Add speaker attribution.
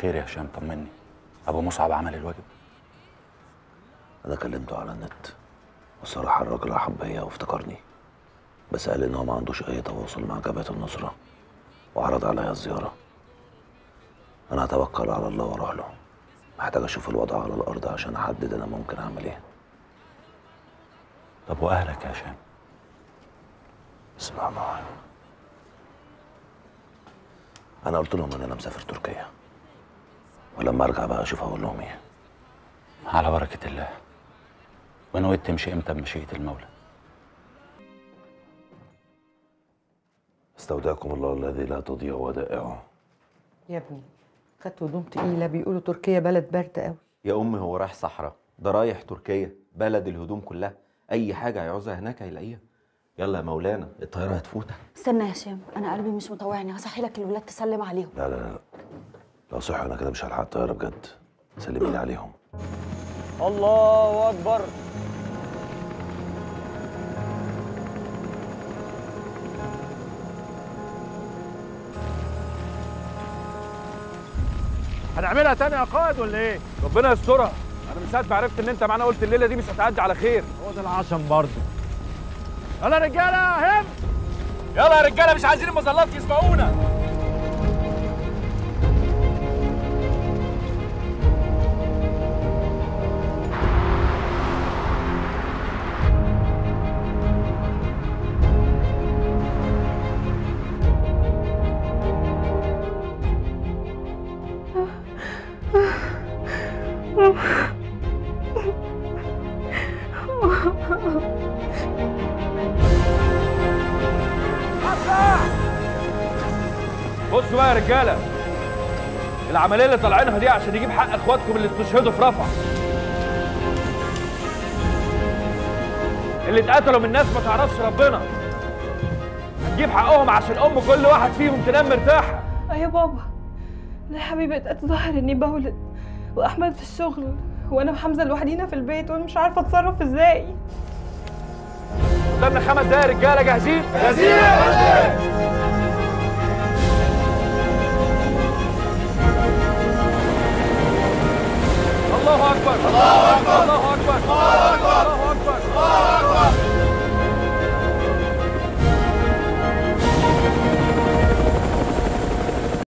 Speaker 1: خير يا هشام طمني ابو مصعب عمل الواجب
Speaker 2: انا كلمته على النت والصراحه الراجل رحب بيا وافتكرني بس قال ان هو ما عندوش اي تواصل مع جبهه النصره وعرض عليا الزياره انا هتوكل على الله واروح له محتاج اشوف الوضع على الارض عشان احدد انا ممكن اعمل ايه
Speaker 1: طب واهلك يا هشام
Speaker 2: اسمع معايا انا قلت لهم ان انا مسافر تركيا ولما ارجع بقى اشوف اقول لهم ايه
Speaker 1: على بركه الله ونويت تمشي امتى بمشيئه المولى
Speaker 2: استودعكم الله الذي لا تضيع ودائعه
Speaker 3: يا ابني خدت هدوم تقيلة بيقولوا تركيا بلد برد قوي
Speaker 4: يا امي هو رايح صحراء ده رايح تركيا بلد الهدوم كلها اي حاجه هيعوزها هناك هيلاقيها يلا يا مولانا الطياره هتفوتك
Speaker 5: استنى يا هشام انا قلبي مش مطوعني هصحي لك الولاد تسلم عليهم
Speaker 2: لا لا لا لو صح انا كده مش هلحق الطياره بجد سلمي لي عليهم
Speaker 6: الله اكبر هنعملها تاني يا قائد ولا ايه؟ ربنا يسترها انا من ساعه ما عرفت ان انت معانا قلت الليله دي مش هتعدي على خير هو ده العشم برضه يلا يا رجاله هم يلا يا رجاله مش عايزين المظلات يسمعونا بصوا بقى يا رجاله العمليه اللي طالعينها دي عشان يجيب حق اخواتكم اللي استشهدوا في رفح اللي اتقتلوا من ناس ما تعرفش ربنا هتجيب حقهم عشان ام كل واحد فيهم تنام مرتاحه
Speaker 7: اه يا بابا لا يا حبيبي اتظاهر اني بولد واحمد في الشغل وانا وحمزه لوحدينا في البيت وانا مش عارفه اتصرف ازاي
Speaker 6: قدامنا خمس دقايق يا رجاله جاهزين جاهزين الله اكبر الله اكبر الله اكبر الله اكبر